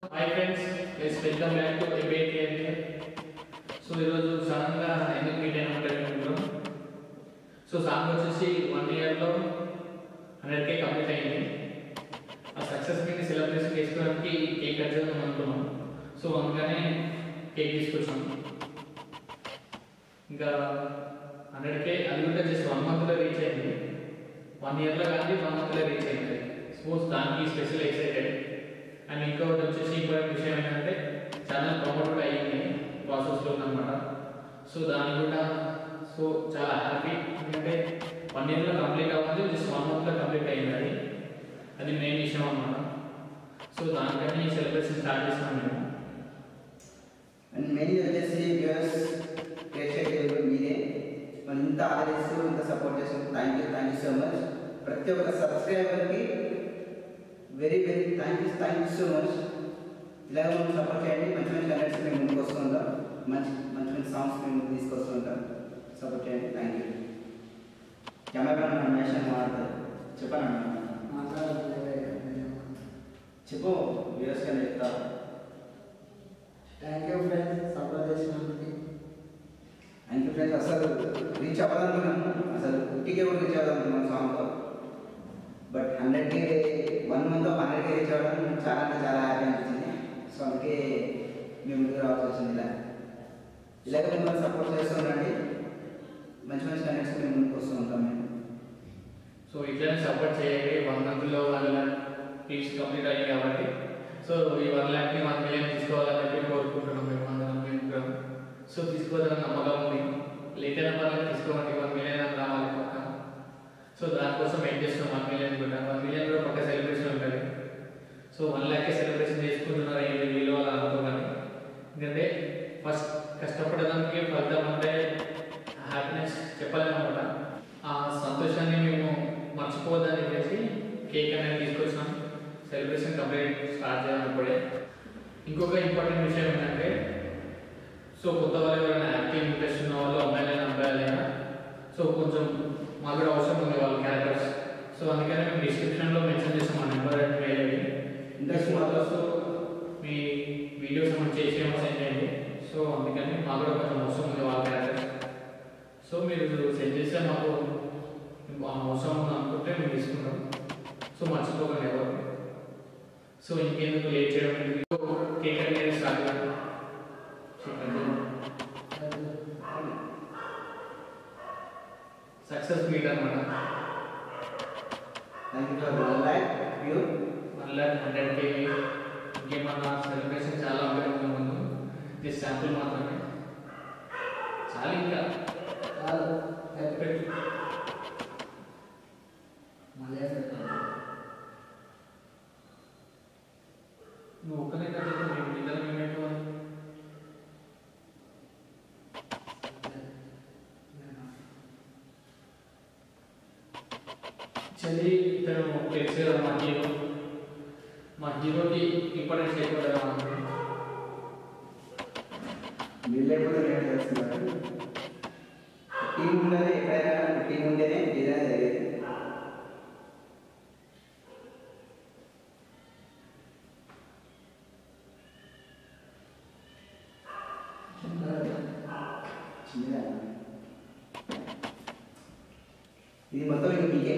Hi friends please welcome back to debate area so ఈరోజు సడన్గా ఎందుకు మీట్ అయినట్టు అనుకుంటున్నాం సో సాంగ్ వచ్చేసి వన్ ఇయర్లో హండ్రెడ్ కే కంప్లీట్ అయింది ఆ సక్సెస్ మీని సెలబ్రేషన్ చేసుకోవడానికి కేక్ కట్ చేద్దాం అనుకున్నాం సో అందుకనే కేక్ తీసుకొచ్చాం ఇంకా హండ్రెడ్ కే అది కూడా జస్ట్ వన్ మంత్లో రీచ్ అయింది వన్ ఇయర్లో కానీ వన్ మంత్లో రీచ్ అయింది సపోజ్ దానికి స్పెషల్ ఎక్సైటెడ్ అండ్ ఇంకొకటి వచ్చేసి ఇంకొక విషయం ఏంటంటే ఛానల్ ప్రమోట్ కూడా అయ్యింది ప్రాసెస్లో ఉందన్నమాట సో దాని కూడా సో చాలా హ్యాపీ ఎందుకంటే వన్ ఇయర్లో కంప్లీట్ అవ్వదు జస్ట్ వన్ మంత్లో కంప్లీట్ అయింది అది అది మెయిన్ విషయం అన్నమాట సో దానికని సెలబ్రేషన్ స్టార్ట్ చేసినాం మేము అండ్ మెయిన్ వచ్చేసి వ్యూవర్స్ ప్రేక్షకులు మీరే మనం ఇంత ఆదరిస్తూ ఇంత సపోర్ట్ చేస్తున్నారు thank you thank you so much ప్రతి ఒక్క సబ్స్క్రైబర్కి very very thank you thank you so much ఇలాగ మనం సపోర్ట్ చేయండి మంచి మంచి కంటెంట్స్ మేము ముందుకు వస్తూ ఉంటాం మంచి మంచి మంచి సాంగ్స్ మేము ముందుకు తీసుకొస్తూ ఉంటాం సపోర్ట్ చేయండి థ్యాంక్ యూ కెమెరా రమేష్ అని మాట్లాడతారు చెప్పండి చెప్పు వ్యూవర్స్ కానీ చెప్తా థ్యాంక్ యూ ఫ్రెండ్స్ సపోర్ట్ చేసినందుకు థ్యాంక్ యూ ఫ్రెండ్స్ అసలు రీచ్ అవ్వాలనుకున్నాను అసలు ఫిఫ్టీకే కూడా రీచ్ అవ్వాలనుకున్నాను సాంగ్తో బట్ హండ్రెడ్కి వన్ మంత్ హండ్రెడ్కి రీచ్ అవ్వడం చాలా అంటే చాలా హ్యాపీ అనిపించింది సో అందుకే మేము ముందుకు రావాల్సి వచ్చింది ఇలా ఇలాగ మిమ్మల్ని సపోర్ట్ చేస్తూ ఉండండి మంచి మంచి కనెక్ట్స్ మేము ముందుకు వస్తూ ఉంటాం మేము సో ఇట్లనే సపోర్ట్ చేయండి వన్ మంత్లో వన్ ల్యాక్ ఫీస్ కంప్లీట్ అయ్యింది కాబట్టి సో ఈ వన్ ల్యాక్ని వన్ మిలియన్ తీసుకోవాలని చెప్పి కోరుకుంటున్నాం మేము అందరం మేము ముగ్గురం. సో తీసుకోవాలని నమ్మకం ఉంది లేట్ అయిన పర్లేదు తీసుకోవాలి వన్ మిలియన్ అని రావాలి పక్క సో దానికోసం వెయిట్ చేస్తున్నాం వన్ మిలియన్ కూడా వన్ మిలియన్ కూడా పక్క సెలబ్రేషన్ ఉంటుంది సో వన్ ల్యాక్ సెలబ్రేషన్ చేసుకుంటున్నారు ఏంటి వీళ్ళు అలా అనుకోగానే ఎందుకంటే ఫస్ట్ కష్టపడడానికి ఫలితం అంటే హ్యాపీనెస్ చెప్పలేమన్నమాట ఆ సంతోషాన్ని మేము మర్చిపోవద్దని చెప్పేసి కేక్ అనేది తీసుకొచ్చాం సెలబ్రేషన్ కంప్లీట్ స్టార్ట్ చేయాలన్నప్పుడే ఇంకొక ఇంపార్టెంట్ విషయం ఏంటంటే సో కొత్త వాళ్ళు ఎవరైనా యాక్టింగ్ ఇంట్రెస్ట్ ఉన్న వాళ్ళు అమ్మాయిలైనా అబ్బాయిలైనా సో కొంచెం మాకు కూడా అవసరం ఉంది వాళ్ళ క్యారెక్టర్స్ సో అందుకని మేము డిస్క్రిప్షన్లో మెన్షన్ చేసాం మా నెంబర్ అండ్ మెయిల్ అవి ఇంట్రెస్ట్ మాత్రం మీ వీడియోస్ ఏమైనా చేసి ఏమైనా సెండ్ చేయండి సో అందుకని మాకు కూడా కొంచెం అవసరం ఉంది వాళ్ళ క్యారెక్టర్స్ సో మీరు సెండ్ చేస్తే మాకు మీకు ఆ అవసరం ఉంది అనుకుంటే మేము తీసుకుంటాం సో మర్చిపోకండి ఎవరు సో ఇంకెందుకు లేట్ చేయడం ఎందుకు కేక్ అనేది స్టార్ట్ చేద్దాం. సక్సెస్ మీట్ అనమాట thank you for one lakh view one lakh hundred K ఇంకేమన్నా సెలబ్రేషన్ చాలా ఉంటుంది ముందు జస్ట్ శాంపుల్ మాత్రమే చాలా ఇంకా చాలు పెట్టు మళ్ళీ పెట్టాలి నువ్వు ఒక్కనే కదా మేము ఇద్దరం ఏమేంటో అని చలి ఇతను తెలుసు కదా మా హీరో మా హీరోకి ఇంపార్టెన్స్ ఎక్కువ కదా మనకు. మీరు లేకపోతే నేను చేస్తున్నాను టీం ఉన్నది ఎక్కడైనా టీం ఉంటేనే ఏదైనా జరిగేది చిన్నదా ఇది మొత్తం ఇంక మీకే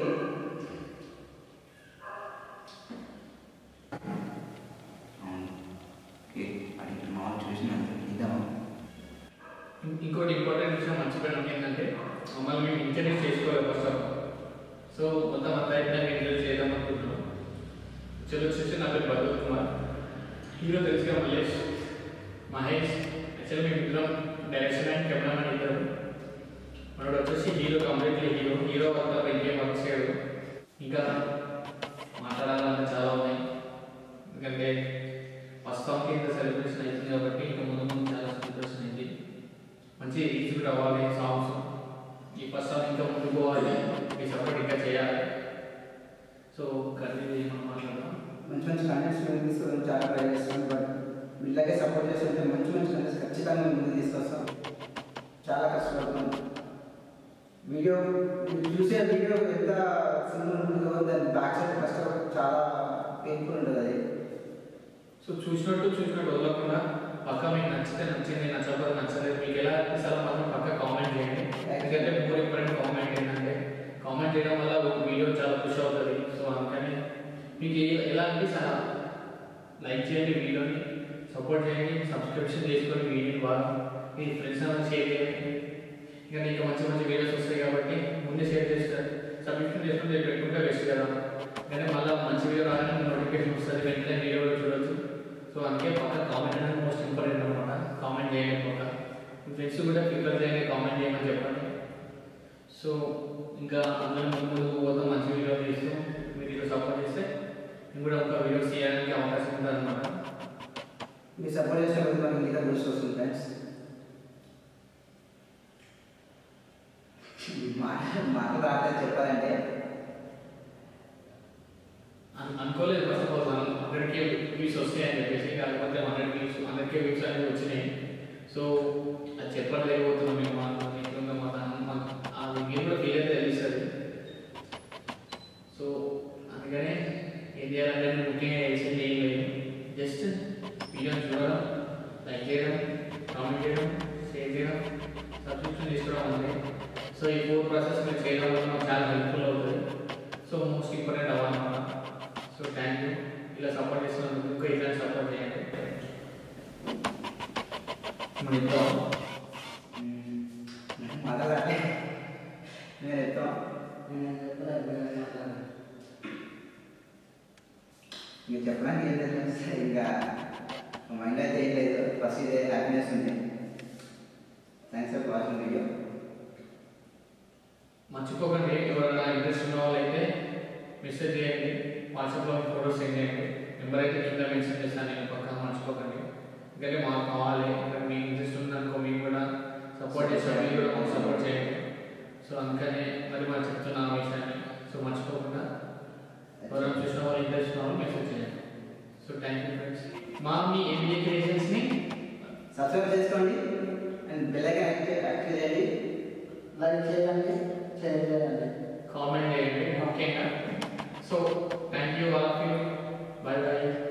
అవును ఓకే అది మామూలు చూసినాను ఇద్దామా ఇం- ఇంకోటి ఇంపార్టెంట్ విషయం మర్చిపోయినాం ఏంటంటే మమ్మల్ని మేము ఇంట్రడ్యూస్ చేసుకోవాలి ఫస్ట్ ఆఫ్ సో మొత్తం అంతా అయిపోయినాక ఇంట్రడ్యూస్ చేద్దాం అనుకుంటున్నాం చలో వచ్చేసి నా పేరు భగవత్ కుమార్ హీరో తెలుసుగా మల్లేష్ మహేష్ యాక్చువల్లీ మేము ఇద్దరం డైరెక్షన్ అండ్ కెమెరామెన్ ఇద్దరు మనోడు వచ్చేసి hero completely hero hero work ఇంకేం వర్క్ చేయడు ఇంకా మాట్లాడాలంటే చాలా ఉన్నాయి ఎందుకంటే ఫస్ట్ సాంగ్కి ఇంత సెలబ్రేషన్ అవుతుంది కాబట్టి ఇంకా ముందు ముందు చాలా సెలబ్రేషన్ అయింది మంచి రీచ్ కూడా అవ్వాలి సాంగ్స్ ఈ ఫస్ట్ సాంగ్ ఇంకా ముందుకు పోవాలి మీ సపోర్ట్ ఇంకా చేయాలి సో కంటిన్యూ మనం మాట్లాడదాం మంచి మంచి కంటెంట్స్ మేము తీసుకోవడం చాలా ట్రై చేస్తాం బట్ వీళ్ళకే సపోర్ట్ చేస్తుంటే మంచి మంచి కంటెంట్స్ ఖచ్చితంగా ముందుకు తీసుకొస్తాం చాలా కష్టపడుతున్నాం వీడియో మీరు చూసే వీడియో ఎంత సింపుల్ ఉంటుందో దాని బ్యాక్ సైడ్ కష్టపడి చాలా పెయిన్ఫుల్ ఉంటుంది అది సో చూసినట్టు చూసినట్టు వదలకుండా పక్క మీకు నచ్చితే నచ్చింది నచ్చకపోతే నచ్చలేదు మీకు ఎలా అనిపిస్తారో మాత్రం పక్క కామెంట్ చేయండి ఎందుకంటే మోర్ ఇంపార్టెంట్ కామెంట్ ఏంటంటే కామెంట్ చేయడం వల్ల ఒక వీడియో చాలా పుష్ అవుతుంది సో అందుకని మీకు ఏ- ఎలా అనిపిస్తారా లైక్ చేయండి వీడియోని సపోర్ట్ చేయండి సబ్స్క్రిప్షన్ చేసుకొని వీడియోని బాగా మీ ఫ్రెండ్స్ అందరూ షేర్ చేయండి ఇంకా నీకు మంచి మంచి వీడియోస్ వస్తాయి కాబట్టి ముందే షేర్ చేస్తారు సబ్స్క్రిప్షన్ చేసుకుంటే పెట్టుకుంటే బెస్ట్ కదా కానీ మళ్ళీ మంచి వీడియో రాగానే నోటిఫికేషన్ వస్తుంది వెంటనే వీడియో కూడా చూడొచ్చు సో అందుకే పక్క కామెంట్ అనేది మోస్ట్ ఇంపార్టెంట్ అనమాట కామెంట్ చేయండి పక్క మీ ఫ్రెండ్స్ కూడా ప్రిపేర్ చేయండి కామెంట్ చేయమని చెప్పండి సో ఇంకా అందరం ముందు ముందుకు పోతాం మంచి వీడియో తీస్తూ మీరు ఇక్కడ సపోర్ట్ చేస్తే నేను కూడా ఒక వీడియో చేయడానికి అవకాశం ఉంటుంది అనమాట మీరు సపోర్ట్ చేసినప్పుడు మనకి ఇంకా బూస్ట్ వస్తుంది ఫ్రెండ్స్ మాట మాట రాత్రి చెప్పాలంటే అన్- అనుకోలేదు first of all hundred K views వస్తాయని చెప్పేసి కాకపోతే hundred views hundred K views అనేది వచ్చినాయి సో అది చెప్పలేకపోతున్నాం మేము మా ఎట్లుందో మా మా- అది మీరు కూడా క్లియర్ తెలుస్తుంది సో అందుకనే ఏం చేయాలంటే నేను ముఖ్యంగా చేసేది ఏం లేదు జస్ట్ వీడియో చూడడం లైక్ చేయడం కామెంట్ చేయడం షేర్ చేయడం సబ్స్క్రిప్షన్ తీసుకోవడం అంతే సో ఈ ఫోర్ ప్రాసెస్ మీరు చేయడం వల్ల మాకు చాలా హెల్ప్ఫుల్ అవుతుంది సో మోస్ట్ ఇంపార్టెంట్ అవ్వాలన్నమాట సో థ్యాంక్ యూ ఇలా సపోర్ట్ చేస్తున్నందుకు ఇంకా ఇలా సపోర్ట్ చేయండి మన ఇద్దాం మాట రాత్రి నేను చెప్తాం నేను చెప్పలేదు మీరు మాట్లాడాలి మీరు చెప్పడానికి ఏం తెలుసు ఇంకా మైండ్ అయితే ఏం లేదు ఫస్ట్ ఇదే హ్యాపీనెస్ ఉంది థ్యాంక్స్ ఫర్ వాచింగ్ వీడియో మర్చిపోకండి ఎవరైనా ఇంట్రెస్ట్ ఉన్న వాళ్ళైతే మెసేజ్ చేయండి వాట్సాప్లో ఫోటోస్ సెండ్ చేయండి నెంబర్ అయితే కింద మెన్షన్ చేస్తాను నేను పక్కన మర్చిపోకండి ఎందుకంటే మాకు కావాలి ఇంకా మీకు ఇంట్రెస్ట్ ఉందనుకో మీకు కూడా సపోర్ట్ చేస్తాం మీరు కూడా మాకు సపోర్ట్ చేయండి సో అందుకనే మరి మనం చెప్తున్నా ఆ విషయాన్ని సో మర్చిపోకుండా ఎవరైనా చూసిన వాళ్ళు ఇంట్రెస్ట్ ఉన్న వాళ్ళు మెసేజ్ చేయండి సో థ్యాంక్ యూ ఫ్రెండ్స్ మా మీ ఎంబీఏ క్రియేషన్స్ని సబ్స్క్రైబ్ చేసుకోండి అండ్ బెల్ ఐకాన్ యాక్టివ్ చేయండి లైక్ చేయండి షేర్ చేయండి కామెంట్ చేయండి ముఖ్యంగా so thank you all of you bye by